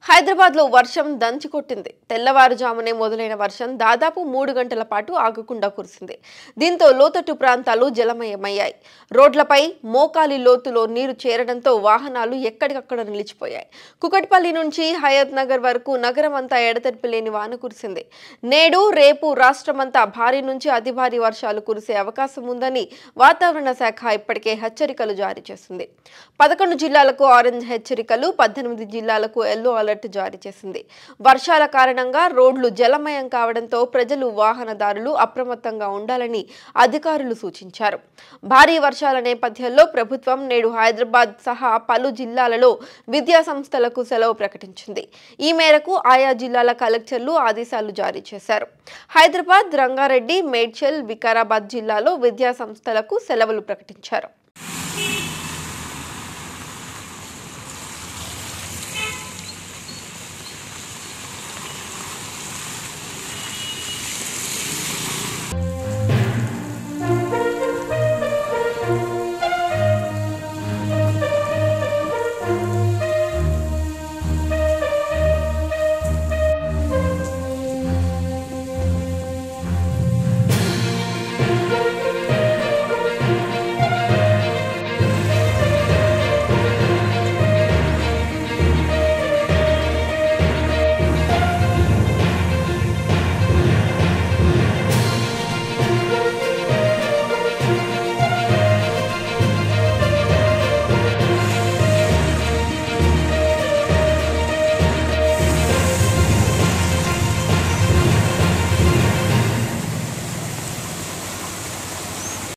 హైదరాబాద్లో వర్షం దంచి కొట్టింది తెల్లవారుజామునే మొదలైన వర్షం దాదాపు మూడు గంటల పాటు ఆగకుండా కురిసింది దీంతో లోతట్టు ప్రాంతాలు జలమయమయ్యాయి రోడ్లపై మోకాలి లోతులో నీరు చేరడంతో వాహనాలు ఎక్కడికక్కడ నిలిచిపోయాయి కుకట్పల్లి నుంచి హయత్ నగర్ వరకు నగరం అంతా ఎడతెరిపి లేని వాన కురిసింది నేడు రేపు రాష్ట్రమంతా భారీ నుంచి అతి భారీ వర్షాలు కురిసే అవకాశం ఉందని వాతావరణ శాఖ ఇప్పటికే హెచ్చరికలు జారీ చేసింది పదకొండు జిల్లాలకు ఆరెంజ్ హెచ్చరికలు పద్దెనిమిది జిల్లాలకు ఎల్లో అలర్ట్ జారీ చేసింది వర్షాల కారణంగా రోడ్లు జలమయం కావడంతో ప్రజలు వాహనదారులు అప్రమత్తంగా ఉండాలని అధికారులు సూచించారు భారీ వర్షాల నేపథ్యంలో ప్రభుత్వం నేడు హైదరాబాద్ సహా పలు జిల్లాలలో విద్యా సంస్థలకు సెలవు ప్రకటించింది ఈ మేరకు ఆయా జిల్లాల కలెక్టర్లు ఆదేశాలు జారీ చేశారు హైదరాబాద్ రంగారెడ్డి మేడ్చల్ వికారాబాద్ జిల్లాలో విద్యా సంస్థలకు సెలవులు ప్రకటించారు